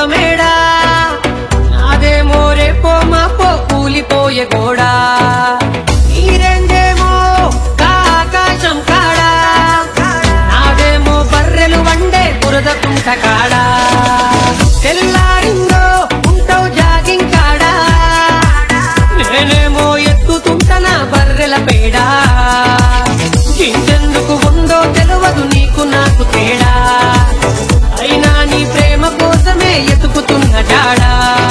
మేడా నాదేమో రేపో మాపో కూలిపోయే గోడా నీరేందేమో గా ఆకాశం కాడా నాదేమో బర్రెలు వండే బురద కుంట కాడా తెల్లారిందో ఉంటావు జాగింగ్ కాడా నేనేమో ఎత్తుతుంటన బర్రెల పేడా ఇంకెందుకు ఉందో తెలియదు నీకు నాకు తేడా అయినా నీ ప్రేమ కోసమే ఎతుకుతున్న జాడా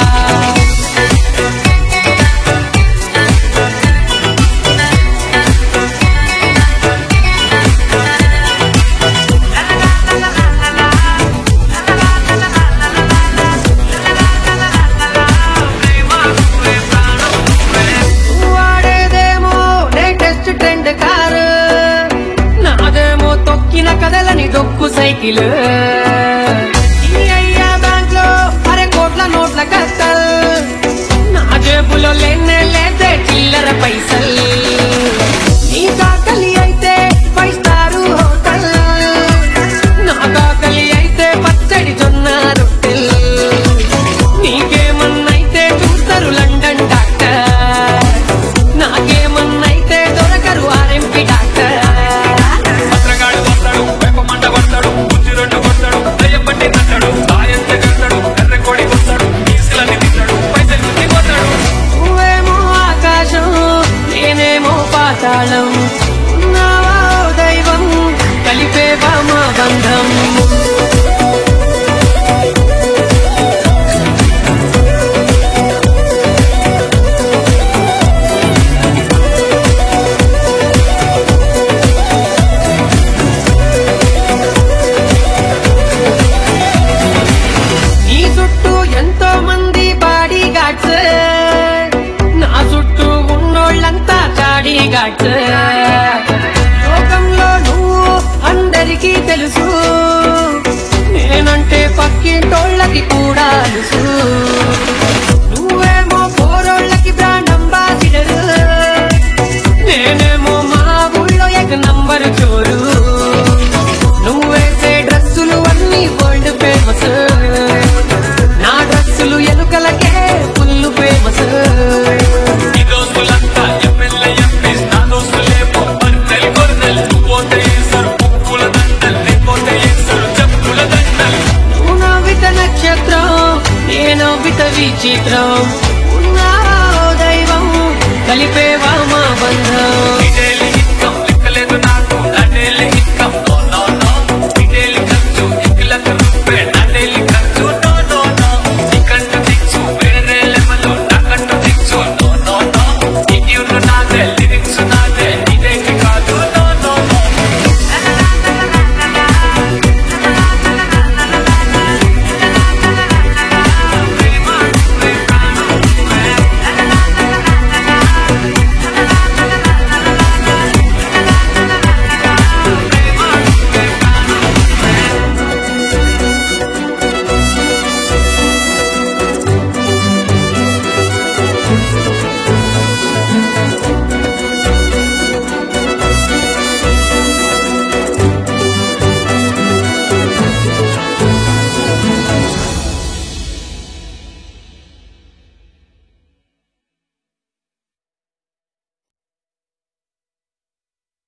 వాడేదేమో లేటెస్ట్ ట్రెండ్ కారు నాదేమో తొక్కిన కదలని డొక్కు సైకిల్ ఈ అయ్యా బ్యాంక్ లో అరే కోట్ల నోట్ల కత్తల్ నా జేబులో లేనే లేదే చిల్లర పైసల్ నీ కాకలి అయితే ఫైవ్ స్టార్ హోటల్ నా కాకలి అయితే పచ్చడి జొన్న రొట్టెల్ నీకేమన్నైతే చూస్తారు లండన్ డాక్టర్ నాకేమన్నైతే దొరకరు ఆర్ఎంపి డాక్టర్ పత్రగాడు వస్తాడు వేప మంట కొడతాడు బుజ్జి రెండు కొడతాడు దయ్యం పట్టి తట్టాడు సాయం చెగడతాడు ఎర్ర కోడి కొడతాడు ఈసులన్నీ తింటాడు పైసలు గుర్తి పోతాడు నువ్వేమో ఆకాశం నేనేమో పాతాళం ఉన్నావా ఓ దైవం కలిపేవా మా బంధం నీ చుట్టూ ఎంతో మంది బాడీ గాడ్స్ నా చుట్టూ ఉన్నోళ్ళంతా చాడీ గాడ్స్ లోకంలో నువ్వు అందరికీ తెలుసు నేనంటే పక్కింటోళ్ళకి కూడా తెలుసు నువ్వేమో పోరోళ్ళకి బ్రాండ్ అంబాసిడర్ నేనేమో మా ఊళ్ళో ఎక్ నంబర్ చోరు నువ్వేసే డ్రెస్సులు అన్ని వరల్డ్ ఫేమస్ నా డ్రెస్సులు ఎలుకలకే ఫుల్ ఫేమస్ ఈ దోస్తులంతా ఎమ్మెల్యే ఎంపీస్ నా దోస్తులేమో బర్రెల్ గొర్రెల్ పోతే ఏసరు పుక్కుల దండల్ లేకపోతే ఏసరు చెప్పుల దండల్ నువ్వు నవ్విత నక్షత్రం నేను విత విచిత్రం ఉన్నావా ఓ దైవం కలిపేవా మా బంధం